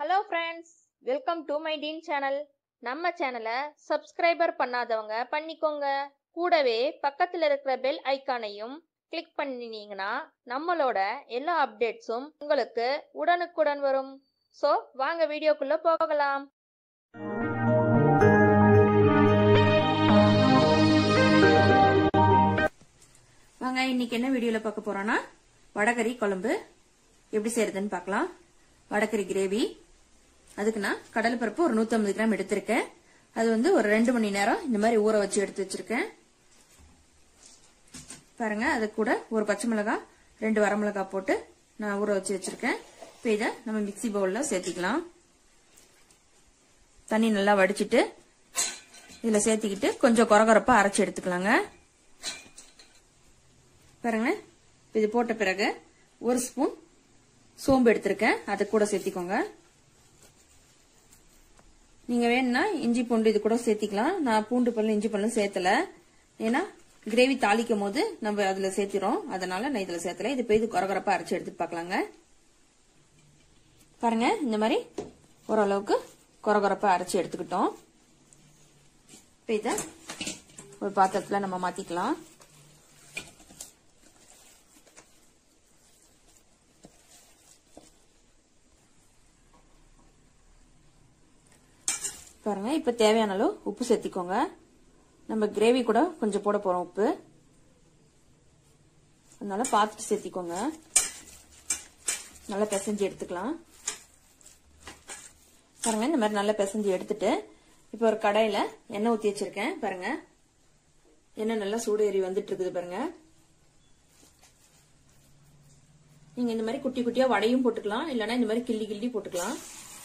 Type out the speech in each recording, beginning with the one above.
hello friends welcome to my teen channel நம்ம சேனலை subscriber பண்ணாதவங்க பண்ணிக்கோங்க கூடவே பக்கத்தில் இருக்கிற பெல் ஐக்கானையும் கிளிக் பண்ணினீங்கன்னா நம்மளோட எல்லா அப்டேட்ஸும் உங்களுக்கு உடனுக்குடன் வரும் ஸோ வாங்க வீடியோக்குள்ள போகலாம் வாங்க இன்னைக்கு என்ன வீடியோல பார்க்க போறோம்னா வடகறி குழம்பு எப்படி செய்யறதுன்னு பார்க்கலாம் வடகறி கிரேவி அதுக்கு நான் கடலை பருப்பு ஒரு 150 கிராம் எடுத்திருக்கேன் அது வந்து ஒரு ரெண்டு மணி நேரம் இந்த மாதிரி ஊற வச்சு எடுத்து வச்சிருக்கேன் பாருங்க அது கூட ஒரு பச்சை மிளகாய் ரெண்டு வரமிளகாய் போட்டு நான் ஊற வச்சு வச்சிருக்கேன் இப்போ இதை நம்ம மிக்சி பவுல்ல சேர்த்திக்கலாம் தண்ணி நல்லா வடிச்சிட்டு இதுல சேர்த்திக்கிட்டு கொஞ்சம் கொரகொரப்பா அரைச்சு எடுத்துக்கலாங்க பாருங்க இது போட்ட பிறகு ஒரு ஸ்பூன் சோம்பு எடுத்திருக்கேன் அதை கூட சேர்த்திக்கோங்க நீங்க வேணும்னா இஞ்சி பூண்டு இது கூட சேர்த்திக்கலாம் நான் பூண்டு பல்லு இஞ்சி பல்லும் சேர்த்தல ஏன்னா கிரேவி தாளிக்கும் போது நம்ம அதுல சேர்த்திரோம் அதனால நான் இதுல சேர்த்தல இது போய் இது கொரகொரப்பா அரைச்சு எடுத்துட்டு பார்க்கலாங்க பாருங்க இந்த மாதிரி ஓரளவுக்கு கொரகொரப்பா அரைச்சு எடுத்துக்கிட்டோம் இப்போ இதை ஒரு பாத்திரத்துல நம்ம மாத்திக்கலாம் பாருங்க இப்ப தேவையான அளவு உப்பு சேர்த்திக்கோங்க நம்ம கிரேவி கூட கொஞ்சம் போட போறோம் உப்பு அதனால பார்த்துட்டு சேர்த்திக்கோங்க நல்லா பிசைஞ்சு எடுத்துக்கலாம் பாருங்க இந்த மாதிரி நல்லா பிசைஞ்சு எடுத்துட்டு இப்போ ஒரு கடாயில எண்ணெய் ஊத்தி வச்சிருக்கேன் பாருங்க எண்ணெய் நல்லா சூடு ஏறி வந்துட்டு இருக்குது பாருங்க நீங்க இந்த மாதிரி குட்டி குட்டியா வடையும் போட்டுக்கலாம் இல்லைன்னா இந்த மாதிரி கிள்ளி கிள்ளி போட்டுக்கலாம்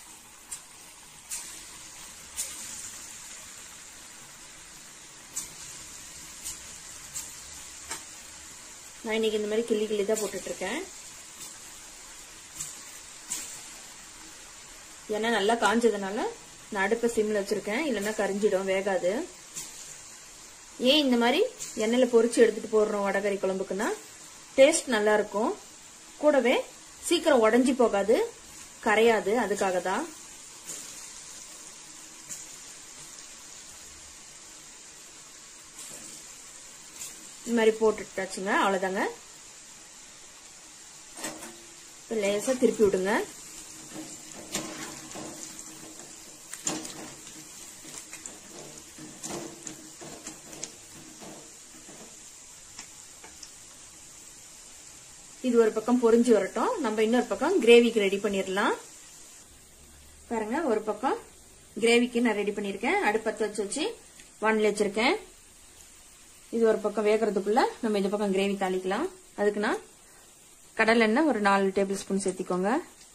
நான் இன்னைக்கு இந்த மாதிரி கிள்ளி கிள்ளி தான் போட்டுட்டு இருக்கேன் ஏன்னா நல்லா காஞ்சதுனால நான் அடுப்பை சிம்ல வச்சிருக்கேன் இல்லைன்னா கரிஞ்சிடும் வேகாது ஏன் இந்த மாதிரி எண்ணெயில பொரிச்சு எடுத்துட்டு போடுறோம் வடகறி குழம்புக்குன்னா டேஸ்ட் நல்லா இருக்கும் கூடவே சீக்கிரம் உடஞ்சி போகாது கரையாது அதுக்காக தான் இந்த மாதிரி போட்டுட்டாச்சுங்க அவ்வளவுதாங்க லேசா திருப்பி விடுங்க இது ஒரு பக்கம் பொரிஞ்சு வரட்டும் நம்ம இன்னொரு பக்கம் கிரேவிக்கு ரெடி பண்ணிடலாம் பாருங்க ஒரு பக்கம் கிரேவிக்கு நான் ரெடி பண்ணிருக்கேன் அடுப்பத்து வச்சு வச்சு வானிலை வச்சிருக்கேன் இது ஒரு பக்கம் வேகிறதுக்குள்ள நம்ம இந்த பக்கம் கிரேவி தாளிக்கலாம் அதுக்கு நான் கடலை எண்ணெய் ஒரு நாலு டேபிள் ஸ்பூன் சேர்த்திக்கோங்க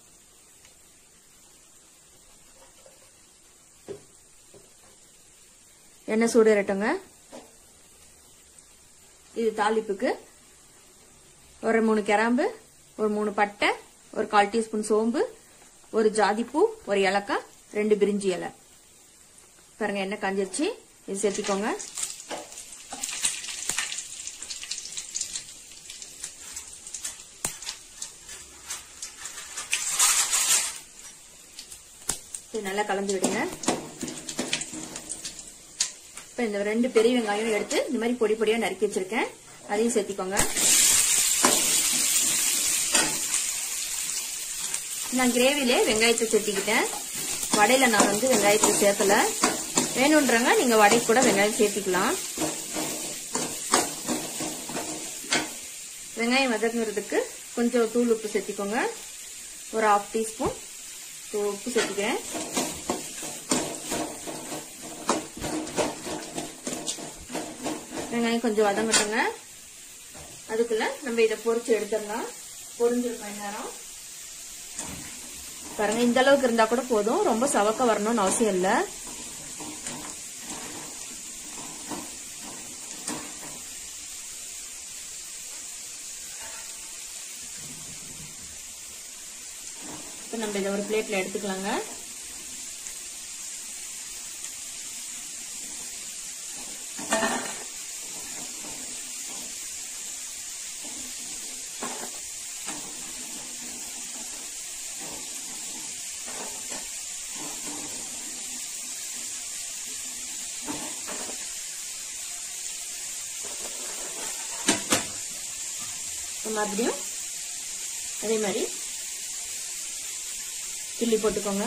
எண்ணெய் சூடு இரட்டுங்க இது தாளிப்புக்கு ஒரு மூணு கிராம்பு ஒரு மூணு பட்டை ஒரு கால் டீஸ்பூன் சோம்பு ஒரு ஜாதிப்பூ ஒரு ஏலக்காய் ரெண்டு பிரிஞ்சி இலை பாருங்க எண்ணெய் காஞ்சிருச்சு இது சேர்த்திக்கோங்க இது நல்லா கலந்து விடுங்க இப்ப இந்த ரெண்டு பெரிய வெங்காயம் எடுத்து இந்த மாதிரி பொடி பொடியா நறுக்கி வச்சிருக்கேன் அதையும் சேர்த்திக்கோங்க நான் கிரேவிலே வெங்காயத்தை சேர்த்திக்கிட்டேன் வடையில நான் வந்து வெங்காயத்தை சேர்த்தல வேணுன்றவங்க நீங்க வடை கூட வெங்காயம் சேர்த்திக்கலாம் வெங்காயம் வதங்குறதுக்கு கொஞ்சம் தூள் உப்பு சேர்த்திக்கோங்க ஒரு ஹாஃப் டீஸ்பூன் உப்பு சேர்த்துக்கிறேன் வெங்காயம் கொஞ்சம் வதங்கட்டுங்க அதுக்குள்ள நம்ம இதை பொரிச்சு எடுத்துடலாம் பொரிஞ்சிருக்கோம் நேரம் பாருங்க இந்த அளவுக்கு இருந்தா கூட போதும் ரொம்ப சவக்க வரணும்னு அவசியம் இல்லை இப்போ நம்ம இதை ஒரு பிளேட்ல எடுத்துக்கலாங்க மறுபடியும் அதே மாதிரி கிள்ளி போட்டுக்கோங்க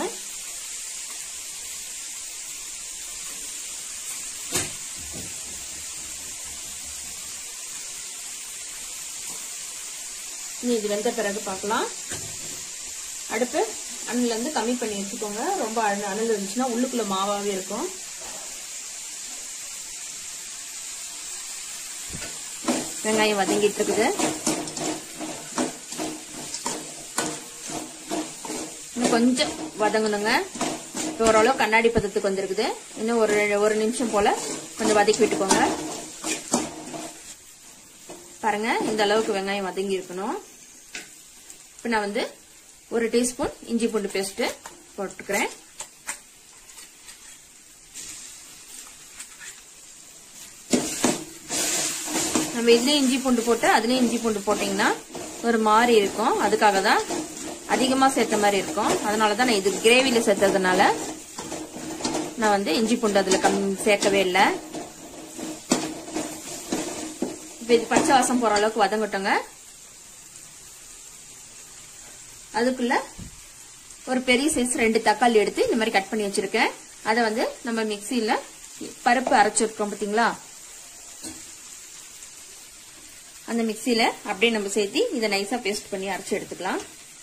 இனி இது வெந்த பிறகு பார்க்கலாம் அடுப்பு அணில இருந்து கம்மி பண்ணி வச்சுக்கோங்க ரொம்ப அனல் அனல் இருந்துச்சுன்னா உள்ளுக்குள்ள மாவாவே இருக்கும் வெங்காயம் வதங்கிட்டு இருக்குது இன்னும் கொஞ்சம் வதங்கணுங்க இப்போ ஓரளவு கண்ணாடி பதத்துக்கு வந்திருக்குது இன்னும் ஒரு ஒரு நிமிஷம் போல கொஞ்சம் வதக்கி விட்டுக்கோங்க பாருங்க இந்த அளவுக்கு வெங்காயம் வதங்கி இருக்கணும் இப்போ நான் வந்து ஒரு டீஸ்பூன் இஞ்சி பூண்டு பேஸ்ட் போட்டுக்கிறேன் நம்ம இதுலயும் இஞ்சி பூண்டு போட்டு அதுலயும் இஞ்சி பூண்டு போட்டீங்கன்னா ஒரு மாதிரி இருக்கும் அதுக்காக தான் அதிகமா சேர்த்த மாதிரி இருக்கும் அதனாலதான் நான் இது கிரேவில சேர்த்ததுனால நான் வந்து இஞ்சி பூண்டு அதுல கம் சேர்க்கவே இல்லை இப்ப இது பச்சை வாசம் போற அளவுக்கு வதங்கட்டோங்க அதுக்குள்ள ஒரு பெரிய சைஸ் ரெண்டு தக்காளி எடுத்து இந்த மாதிரி கட் பண்ணி வச்சிருக்கேன் அதை வந்து நம்ம மிக்சியில பருப்பு அரைச்சிருக்கோம் பாத்தீங்களா அந்த மிக்சியில அப்படியே நம்ம சேர்த்தி இதை நைஸா பேஸ்ட் பண்ணி அரைச்சு எடுத்துக்கலாம்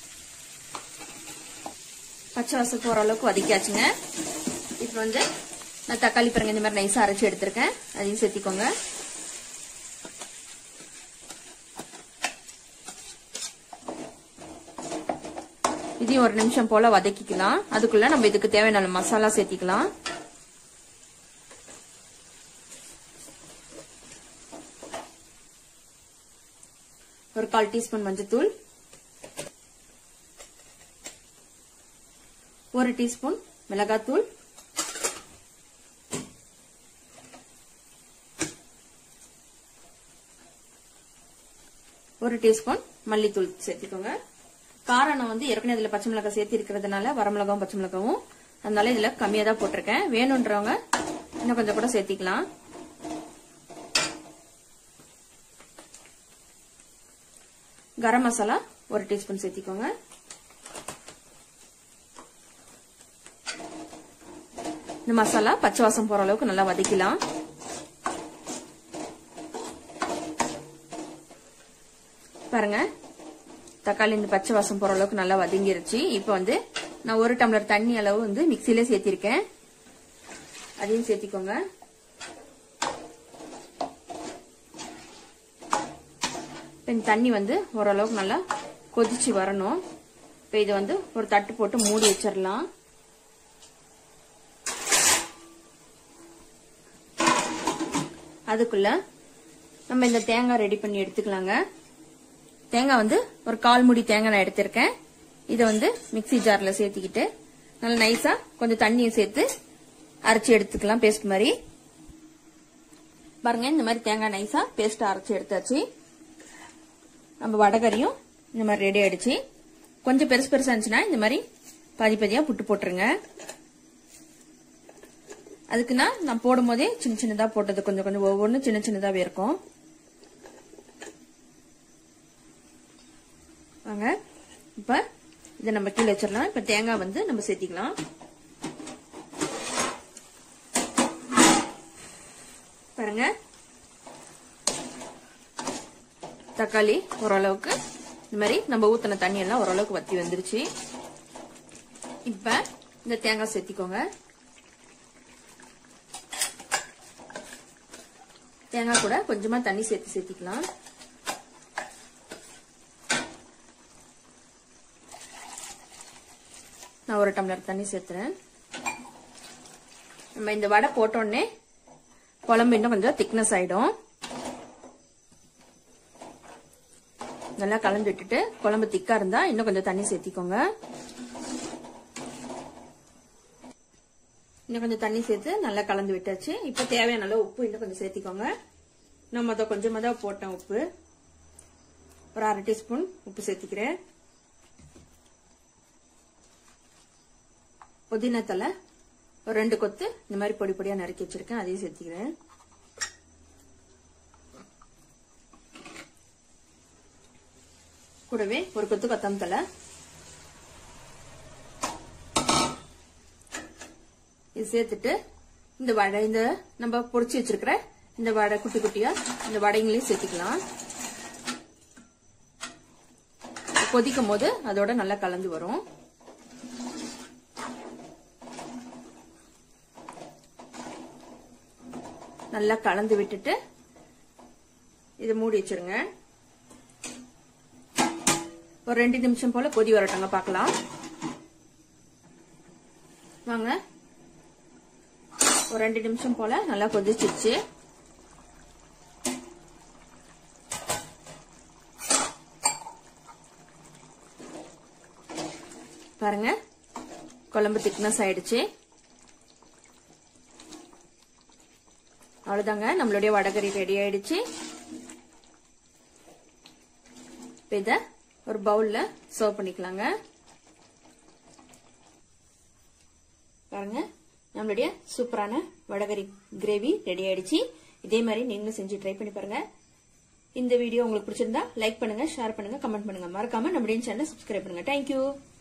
பச்சை வாசம் போற அளவுக்கு வதக்கியாச்சுங்க இப்போ வந்து நான் தக்காளி பாருங்க இந்த மாதிரி நைஸா அரைச்சு எடுத்திருக்கேன் அதையும் சேர்த்திக்கோங்க இதையும் ஒரு நிமிஷம் போல வதக்கிக்கலாம் அதுக்குள்ள நம்ம இதுக்கு தேவையான மசாலா சேர்த்திக்கலாம் ஒரு கால் டீஸ்பூன் மஞ்சத்தூள் ஒரு டீஸ்பூன் மிளகாத்தூள் ஒரு டீஸ்பூன் மல்லித்தூள் சேர்த்துக்கோங்க காரம் நான் வந்து ஏற்கனவே இதுல பச்சை மிளகாய் சேர்த்து இருக்கிறதுனால வரமிளகாவும் பச்சை மிளகாவும் அதனால இதுல கம்மியா தான் போட்டிருக்கேன் வேணுன்றவங்க இன்னும் கொஞ்சம் கூட சேர்த்திக்கலாம் கரம் மசாலா ஒரு டீஸ்பூன் சேர்த்திக்கோங்க இந்த மசாலா பச்சை வாசம் போற அளவுக்கு நல்லா வதக்கலாம் பாருங்க தக்காளி இந்த பச்சை வாசம் போற அளவுக்கு நல்லா வதங்கிருச்சு இப்போ வந்து நான் ஒரு டம்ளர் தண்ணி அளவு வந்து மிக்சியில சேர்த்திருக்கேன் அதையும் சேர்த்திக்கோங்க இந்த தண்ணி வந்து ஓரளவுக்கு நல்லா கொதிச்சு வரணும் இப்போ இதை வந்து ஒரு தட்டு போட்டு மூடி வச்சிடலாம் அதுக்குள்ள நம்ம இந்த தேங்காய் ரெடி பண்ணி எடுத்துக்கலாங்க தேங்காய் வந்து ஒரு கால் முடி தேங்காய் நான் எடுத்திருக்கேன் இதை வந்து மிக்சி ஜார்ல சேர்த்திக்கிட்டு நல்லா நைஸா கொஞ்சம் தண்ணியை சேர்த்து அரைச்சி எடுத்துக்கலாம் பேஸ்ட் மாதிரி பாருங்க இந்த மாதிரி தேங்காய் நைஸா பேஸ்ட் அரைச்சி எடுத்தாச்சு நம்ம வடகரியும் இந்த மாதிரி ரெடி ஆயிடுச்சு கொஞ்சம் பெருசு பெருசா இருந்துச்சுன்னா இந்த மாதிரி பாதி பாதியா புட்டு போட்டுருங்க அதுக்குன்னா நான் போடும் போதே சின்ன சின்னதா போட்டது கொஞ்சம் கொஞ்சம் ஒவ்வொன்றும் சின்ன சின்னதாவே இருக்கும் வாங்க இப்ப இதை நம்ம கீழே வச்சிடலாம் இப்ப தேங்காய் வந்து நம்ம சேர்த்திக்கலாம் பாருங்க தக்காளி ஓரளவுக்கு இந்த மாதிரி நம்ம ஊத்தின தண்ணி எல்லாம் ஓரளவுக்கு வத்தி வந்துருச்சு இப்ப இந்த தேங்காய் சேர்த்திக்கோங்க தேங்காய் கூட கொஞ்சமா தண்ணி சேர்த்து சேர்த்திக்கலாம் நான் ஒரு டம்ளர் தண்ணி சேர்த்துறேன் நம்ம இந்த வடை போட்டோடனே குழம்பு இன்னும் கொஞ்சம் திக்னஸ் ஆயிடும் நல்லா கலந்து விட்டுட்டு குழம்பு திக்கா இருந்தா இன்னும் கொஞ்சம் தண்ணி சேர்த்திக்கோங்க இன்னும் கொஞ்சம் தண்ணி சேர்த்து நல்லா கலந்து விட்டாச்சு இப்ப தேவையான அளவு உப்பு இன்னும் கொஞ்சம் சேர்த்திக்கோங்க நான் மொதல் கொஞ்சமா தான் போட்டேன் உப்பு ஒரு அரை டீஸ்பூன் உப்பு சேர்த்திக்கிறேன் புதினா தலை ஒரு ரெண்டு கொத்து இந்த மாதிரி பொடி பொடியா நறுக்கி வச்சிருக்கேன் அதையும் சேர்த்திக்கிறேன் கூடவே ஒரு கொத்து கொத்தம் தலை இது சேர்த்துட்டு இந்த வடை இந்த நம்ம பொடிச்சு வச்சிருக்கிற இந்த வடை குட்டி குட்டியா இந்த வடைங்களையும் சேர்த்துக்கலாம் கொதிக்கும் போது அதோட நல்லா கலந்து வரும் நல்லா கலந்து விட்டுட்டு இதை மூடி வச்சிருங்க ஒரு ரெண்டு நிமிஷம் போல கொதி வரட்டுங்க பார்க்கலாம் வாங்க ஒரு ரெண்டு நிமிஷம் போல நல்லா கொதிச்சிருச்சு பாருங்க குழம்பு திக்னஸ் ஆயிடுச்சு அவ்வளவுதாங்க நம்மளுடைய வடகரி ரெடி ஆயிடுச்சு இப்ப இத ஒரு பவுல்ல சர்வ் பண்ணிக்கலாங்க பாருங்க நம்மளுடைய சூப்பரான வடகரி கிரேவி ரெடி ஆயிடுச்சு இதே மாதிரி நீங்களும் செஞ்சு ட்ரை பண்ணி பாருங்க இந்த வீடியோ உங்களுக்கு பிடிச்சிருந்தா லைக் பண்ணுங்க ஷேர் பண்ணுங்க கமெண்ட் பண்ணுங்க மறக்காம நம்மளுடைய சேனல் சப்ஸ்கிரைப் பண்ணுங்க தேங்க்யூ